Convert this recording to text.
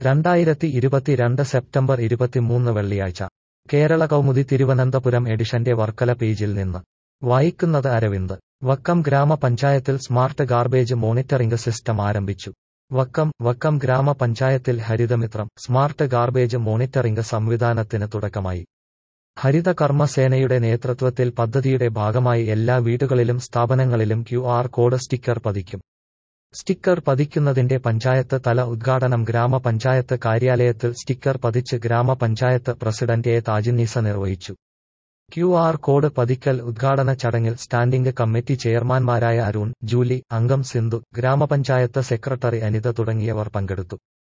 രണ്ടായിരത്തി ഇരുപത്തിരണ്ട് സെപ്റ്റംബർ ഇരുപത്തിമൂന്ന് വെള്ളിയാഴ്ച കേരള കൗമുദി തിരുവനന്തപുരം എഡിഷന്റെ വർക്കല പേജിൽ നിന്ന് വായിക്കുന്നത് അരവിന്ദ് വക്കം ഗ്രാമപഞ്ചായത്തിൽ സ്മാർട്ട് ഗാർബേജ് മോണിറ്ററിംഗ് സിസ്റ്റം ആരംഭിച്ചു വക്കം വക്കം ഗ്രാമപഞ്ചായത്തിൽ ഹരിതമിത്രം സ്മാർട്ട് ഗാർബേജ് മോണിറ്ററിംഗ് സംവിധാനത്തിന് തുടക്കമായി ഹരിത കർമ്മസേനയുടെ നേതൃത്വത്തിൽ പദ്ധതിയുടെ ഭാഗമായി എല്ലാ വീടുകളിലും സ്ഥാപനങ്ങളിലും ക്യു ആർ കോഡ് സ്റ്റിക്കർ പതിക്കും സ്റ്റിക്കർ പതിക്കുന്നതിന്റെ പഞ്ചായത്ത് തല ഉദ്ഘാടനം ഗ്രാമപഞ്ചായത്ത് കാര്യാലയത്തിൽ സ്റ്റിക്കർ പതിച്ച് ഗ്രാമപഞ്ചായത്ത് പ്രസിഡന്റ് എ താജിന്നീസ നിർവഹിച്ചു ക്യു ആർ കോഡ് പതിക്കൽ ഉദ്ഘാടന ചടങ്ങിൽ സ്റ്റാൻഡിംഗ് കമ്മിറ്റി ചെയർമാൻമാരായ അരുൺ ജൂലി അംഗം സിന്ധു ഗ്രാമപഞ്ചായത്ത് സെക്രട്ടറി അനിത തുടങ്ങിയവർ പങ്കെടുത്തു